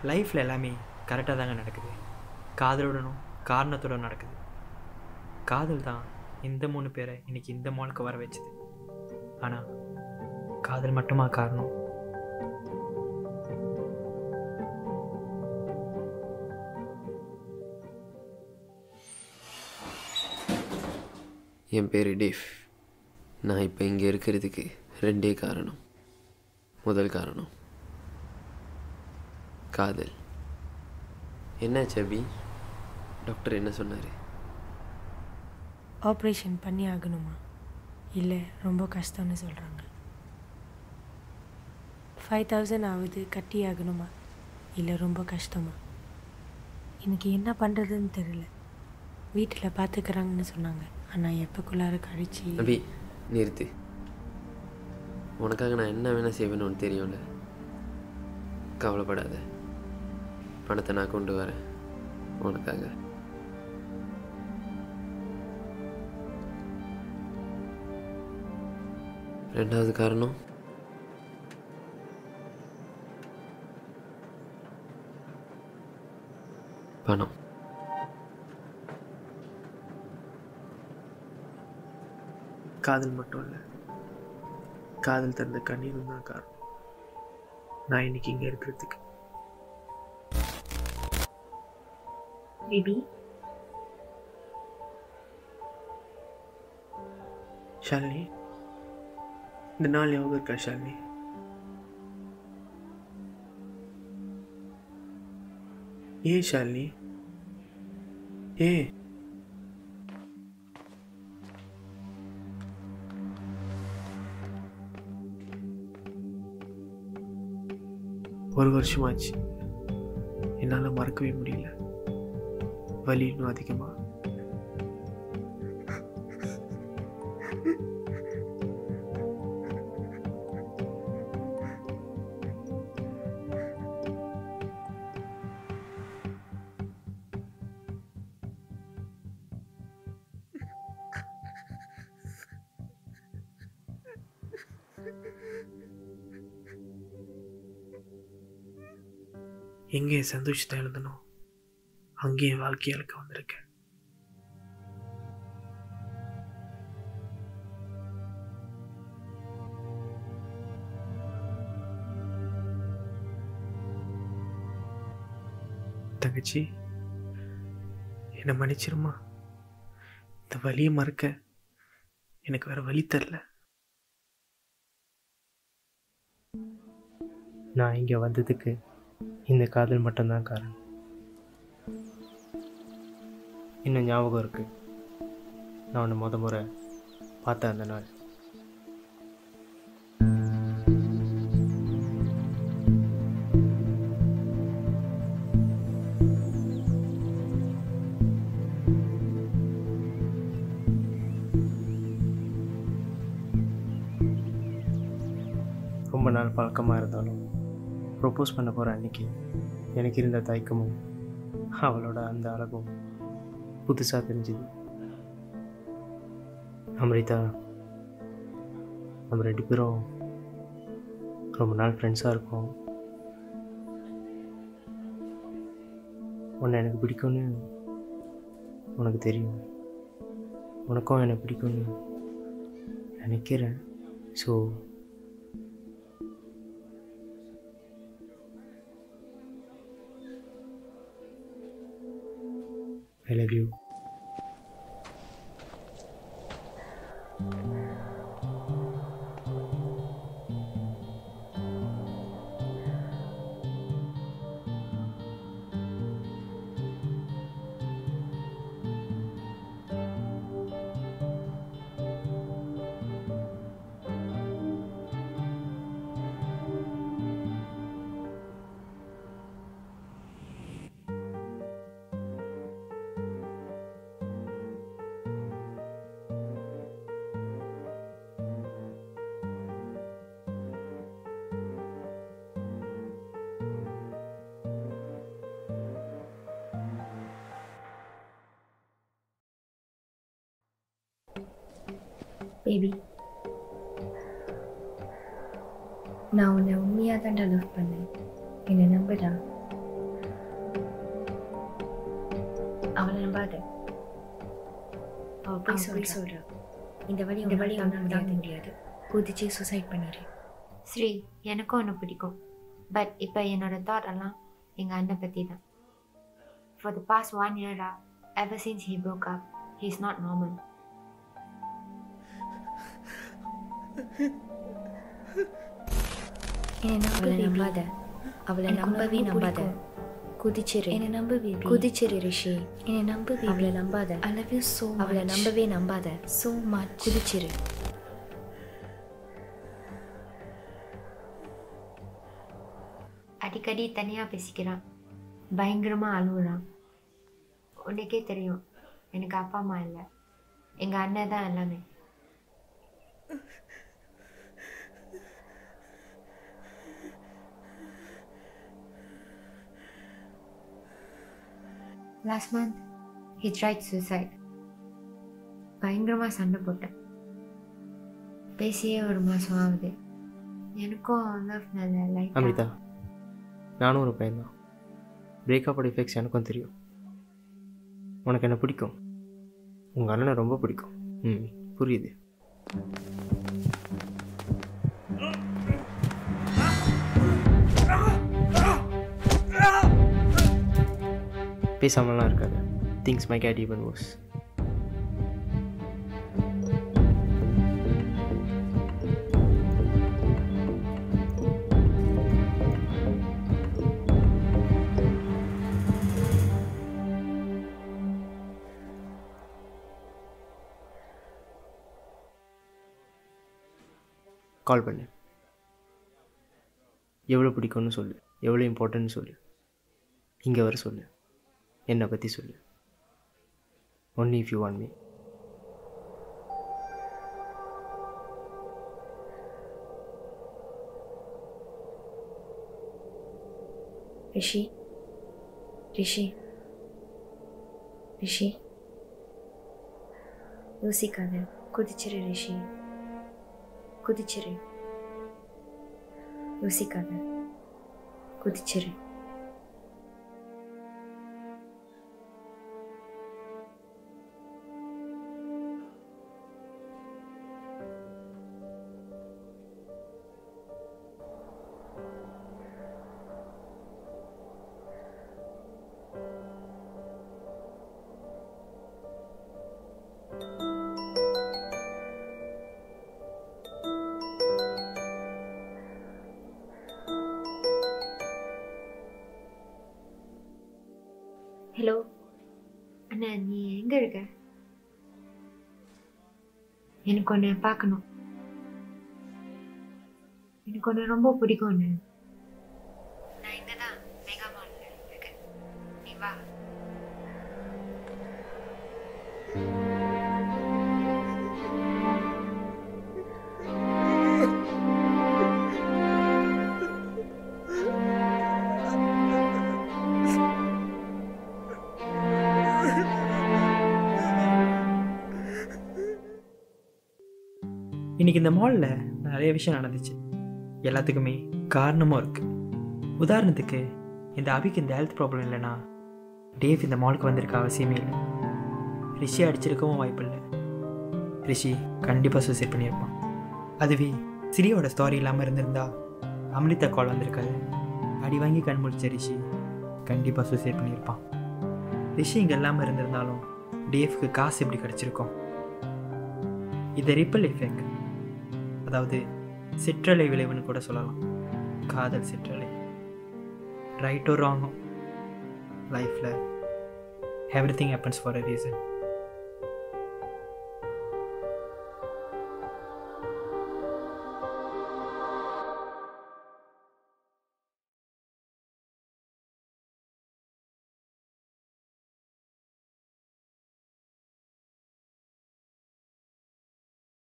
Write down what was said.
லைஃப்பில் எல்லாமே கரெக்டாக தாங்க நடக்குது காதலுடனும் காரணத்துடன் நடக்குது காதல் தான் இந்த மூணு பேரை இன்னைக்கு இந்த மாலுக்கு வர வச்சுது ஆனால் காதல் மட்டுமா காரணம் என் பேர் டேஃப் நான் இப்போ இங்கே இருக்கிறதுக்கு ரெண்டே காரணம் முதல் காரணம் காதல் என்ன சபி டாக்டர் என்ன சொன்னார் ஆப்ரேஷன் பண்ணி ஆகணுமா இல்லை ரொம்ப கஷ்டம்னு சொல்கிறாங்க ஃபைவ் தௌசண்ட் ஆகுது கட்டி ஆகணுமா இல்லை ரொம்ப கஷ்டமா எனக்கு என்ன பண்ணுறதுன்னு தெரியல வீட்டில் பார்த்துக்கிறாங்கன்னு சொன்னாங்க ஆனால் எப்போக்குள்ளார கழிச்சு அபி நிறுத்து உனக்காக நான் என்ன வேணால் செய்வேன்னு தெரியும்ல கவலைப்படாத பணத்தை நான் கொண்டு வரேன் உனக்காக ரெண்டாவது காரணம் பணம் காதல் மட்டும் இல்லை காதல் தந்த கண்ணீரும் தான் காரணம் நான் இன்னைக்கு இங்கே இருக்கிறதுக்கு பேபி ஷாலினி இந்த நாள் ஞாபகம் இருக்கா ஷாலினி ஏன் ஷாலினி ஏன் ஒரு வருஷமாச்சு என்னால் மறக்கவே முடியல வலி இன்னும் அதிகமாக எங்கே சந்தோஷத்தை எழுதனோ அங்கேயே வாழ்க்கை இழக்க வந்திருக்கேன் தங்கச்சி என்னை மன்னிச்சிருமா இந்த வலியை மறக்க எனக்கு வேற வழி தெரில நான் இங்கே வந்ததுக்கு இந்த காதல் மட்டும்தான் காரணம் இன்னும் ஞாபகம் இருக்கு நான் உன்னை முத முறை பார்த்த அந்த நாள் ரொம்ப நாள் பழக்கமாக இருந்தாலும் ப்ரொப்போஸ் பண்ண போகிற அன்னைக்கு எனக்கு இருந்த தயக்கமும் அவளோட அந்த அழகும் புதுசாக தெரிஞ்சுது அம்ரிதா நம்ம ரெண்டு பேரும் ரொம்ப நாள் ஃப்ரெண்ட்ஸாக இருக்கோம் உன்னை எனக்கு பிடிக்கும்னு உனக்கு தெரியும் உனக்கும் என்னை பிடிக்கும்னு நினைக்கிறேன் so I love you. Baby நான் உன்னை உண்மையாக தான்டா லவ் பண்ணேன் என்னை நம்புடா அவளை நம்பாத அவ போய் சொல்றா சொல்றா இந்த வழி இந்த வழி அவனால் தாங்க முடியாது குதிச்சு சூசைட் பண்ணிடு ஸ்ரீ எனக்கும் ஒன்று பிடிக்கும் பட் இப்போ என்னோட தாட் எல்லாம் எங்கள் அண்ணன் பற்றி தான் ஃபார் த பாஸ்ட் ஒன் இயரா ever since he broke up he is not normal என்னை அவளை நம்பாத அவளை நம்பவே நம்பாத குதிச்சிரு என்னை நம்பு பேபி குதிச்சிரு ரிஷி என்னை நம்பு பேபி அவளை நம்பாத ஐ லவ் யூ சோ அவளை நம்பவே நம்பாத சோ மச் குதிச்சிரு அடிக்கடி தனியாக பேசிக்கிறான் பயங்கரமாக அழுகுறான் உனக்கே தெரியும் எனக்கு அப்பா அம்மா இல்லை எங்கள் அண்ணன் தான் எல்லாமே last month he tried suicide பயங்கரமாக சண்டை போட்டேன் பேசியே ஒரு மாதம் ஆகுது எனக்கும் லவ் நல்ல லைட் அமிர்தா நானும் ஒரு பையன்தான் பிரேக்கப்போட எஃபெக்ட்ஸ் எனக்கும் தெரியும் உனக்கு என்ன பிடிக்கும் உங்கள் அண்ணனை ரொம்ப பிடிக்கும் ம் புரியுது பேசாமலாம் இருக்காது things might get even worse call பண்ணு எவ்வளோ பிடிக்கும்னு சொல்லு எவ்வளோ இம்பார்ட்டன்ட்னு சொல்லு இங்கே வர சொல்லு என்னை பற்றி சொல்லு only if you want me Rishi Rishi Rishi யோசிக்காத குதிச்சிரு ரிஷி குதிச்சிரு யோசிக்காத குதிச்சிரு ஹலோ அண்ணா நீ எங்க இருக்க எனக்கு ஒன்று பார்க்கணும் எனக்கு ஒன்று ரொம்ப பிடிக்கும் ஒன்று நான் இங்கே தான் மெகா மாலில் இருக்கேன் நீ வா இன்னைக்கு இந்த மாலில் நிறைய விஷயம் நடந்துச்சு எல்லாத்துக்குமே காரணமும் இருக்கு உதாரணத்துக்கு இந்த அபிக்கு இந்த ஹெல்த் ப்ராப்ளம் இல்லைன்னா டேவ் இந்த மாலுக்கு வந்திருக்க அவசியமே இல்லை ரிஷி அடிச்சிருக்கவும் வாய்ப்பு இல்லை ரிஷி கண்டிப்பாக சூசைட் பண்ணியிருப்பான் அதுவே சிரியோட ஸ்டாரி இல்லாமல் இருந்திருந்தா அமிர்தா கால் வந்திருக்காது அடி வாங்கி கண் முழிச்ச ரிஷி கண்டிப்பாக சூசைட் பண்ணியிருப்பான் ரிஷி இங்கே இல்லாமல் இருந்திருந்தாலும் டேவ்க்கு காசு எப்படி கிடச்சிருக்கும் இது ரிப்பல் எஃபெக்ட் அதாவது சிற்றலை விளைவுன்னு கூட சொல்லலாம் காதல் சிற்றலை ரைட்டோ ராங்கோ லைஃப்பில் everything happens for a reason